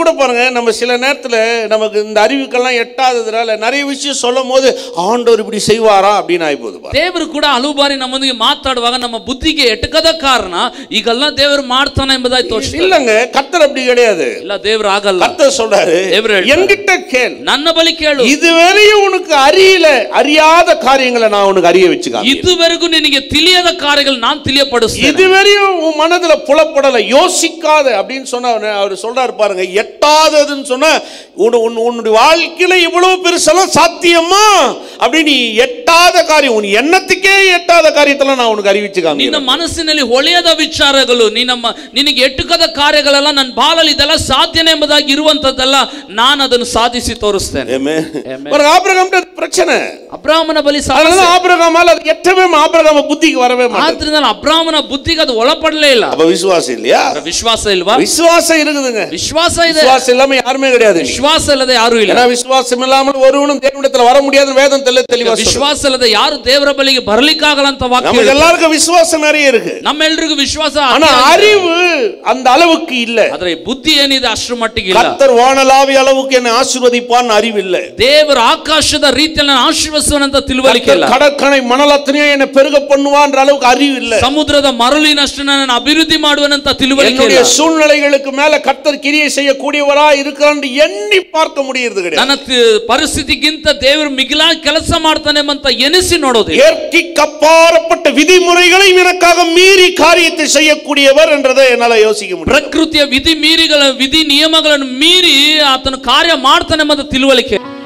கூட பாருங்க நம்ம சில நேரத்துல நமக்கு இந்த அறிவுக்கெல்லாம் எட்டாததுனால நிறைய விஷயம் சொல்லும் போது ஆண்டவர் இப்படி செய்வாரா அப்படின்னு ஆயிப்போகுது பாருங்க. ದೇವರು ಕೂಡ ಹಲವು ಬಾರಿ ನಮ್ಮೊಂದಿಗೆ ಮಾತಾಡುವಾಗ ನಮ್ಮ ಬುದ್ಧಿಗೆ ಎಟಕದ ಕಾರಣ ಈಗೆಲ್ಲ ದೇವರು ಮಾಡ್ತಾನೆ ಎಂಬುದಾಗಿ ತೋರಿಸ್ತಾರೆ இல்லங்க கர்த்தர் அப்படி கிடையாது ಇಲ್ಲ ದೇವರು ಆಗಲ್ಲ கர்த்தர் சொல்றாரு தேவரே ಹೇಳ್ತಾರೆ. என்கிட்ட கேள் ನನ್ನ ಬಳಿ ಕೇಳು இதுவரையும் உனக்கு அறியல அறியாத காரியங்களை நான் உனக்கு அறிய வச்சுக்காம ಇದುವರೆಗೂ ನಿನಗೆ ತಿಳಿಯದ ಕಾರ್ಯಗಳು ನಾನು ತಿಳಿಯಪಡಿಸ್ತೇನೆ இதுவரையும் உன் மனதுல புலப்படல யோசிக்காத அப்படின்னு சொன்னா அவரு- அவர் சொல்றாரு பாருங்க எட்டாததுன்னு சொன்னா உன் உன் உன்னுடைய வாழ்க்கையில இவ்வளவு பெருசெல்லாம் சாத்தியமா அப்படின்னு நீ எட்டாத காரியம் உன் எண்ணத்துக்கே எட்டாத காரியத்தெல்லாம் நான் உனக்கு அறிவிச்சு ನಿನ್ನ காமிக்கிறேன் ಮನಸ್ಸಿನಲ್ಲಿ ಹೊಳೆಯದ ವಿಚಾರಗಳು ನಿನ್ನ ಮ- ನಿನಗೆ ಎಟುಕದ ಕಾರ್ಯಗಳೆಲ್ಲ ನನ್ನ ಬಾಳಲ್ಲಿ ಇದೆಲ್ಲ ಸಾಧ್ಯನೇ ಎಂಬುದಾಗಿ ಇರುವಂತದ್ದೆಲ್ಲ ನಾನು ಅದನ್ನು ಸಾಧಿಸಿ ತೋರಿಸ್ತೇನೆ Amen. Amen. பாருங்க ஆபிரகாம்ட்ட அது பிரச்சனை ಅಬ್ರಾಹ್ಮನ ಬಲಿ அதனால ಸಮಸ್ಯೆ ஆபிரகாமால அது எட்டவே ஆபிரகாம புத்திக்கு வரவே மாட்டேன் ಆದ್ರಿಂದ ಅಬ್ರಾಹ್ಮನ ಬುದ್ಧಿಗೆ ಅದು ಒಳಪಡಲೇ ಇಲ್ಲ அப்ப விசுவாசம் இல்லையா ಅದರ ವಿಶ್ವಾಸ ಇಲ್ವಾ விசுவாசம் இருக்குதுங்க ವಿಶ್ವಾಸ ಇದೆ விசுவாசம் இல்லாம யாருமே கிடையாது இன்னைக்கு. ವಿಶ್ವಾಸ ಇಲ್ಲದೆ ಯಾರು ಇಲ್ಲ ஏன்னா விசுவாசம் இல்லாமல் ஒருவனும் தேவனிடத்துல வர முடியாதுன்னு வேதம் தெல்ல தெளிவா சொல்லுது. ವಿಶ್ವಾಸ ಇಲ್ಲದೆ ಯಾರು ದೇವರ ಬಳಿಗೆ ಬರ್ಲಿಕ್ಕಾಗಲ್ಲ ಅಂತ ವಾಕ್ಯ நமக்கு ಹೇಳುತ್ತೆ. எல்லாருக்கும் விசுவாசம் நிறைய இருக்கு ನಮ್ಮೆಲ್ರಿಗೂ ವಿಶ್ವಾಸ ஆனா ಅತಿ ಆಗಿದೆ. அறிவு அந்த அளவுக்கு இல்ல ಆದ್ರೆ ಬುದ್ಧಿ ಏನಿದೆ ಅಷ್ಟರ ಮಟ್ಟಿಗೆ ಇಲ್ಲ கர்த்தர் வானலாவிய அளவுக்கு என்னை ஆசீர்வதிப்பான்னு அறிவு இல்ல ದೇವರ ಆಕಾಶದ ರೀತಿಯಲ್ಲಿ ನಾನು ಆಶೀರ್ವದಿಸುವನಂತ ತಿಳುವಳಿಕೆ ಇಲ್ಲ கர்த்தர் கடற்கரை மணலத்தனையோ என்னை பெருக பண்ணுவான்ற அளவுக்கு அறிவு இல்ல ಸಮುದ್ರದ ಮರಳಿನಷ್ಟು ನಾನು ಅಭಿವೃದ್ಧಿ ಮಾಡುವನಂತ ತಿಳುವಳಿಕೆ என்னுடைய ಇಲ್ಲ சூழ்நிலைகளுக்கு மேல கர்த்தர் கிரியை செய்யக்கூடியவரா இருக்கிறான்னு எண்ணி பார்க்க முடியறது கிடையாது ನನ್ನ ತಿ- ಪರಿಸ್ಥಿತಿಗಿಂತ ದೇವರು ಮಿಗಿಲಾಗಿ ಕೆಲಸ ಮಾಡ್ತಾನೆ ಅಂತ ಎನಿಸಿ ನೋಡೋದು இயற்கைக்கு அப்பாற்பட்ட விதிமுறைகளையும் எனக்காக மீறி காரியத்தை செய்யக்கூடியவர் என்றதை என்னால யோசிக்க முடியும் ಪ್ರಕೃತಿಯ ವಿಧಿ ಮೀರಿಗಳ ವಿಧಿ ನಿಯಮಗಳನ್ನು ಮೀರಿ ಆತನು ಕಾರ್ಯ ಮಾಡ್ತಾನೆ ಎಂಬ ತಿಳುವಳಿಕೆ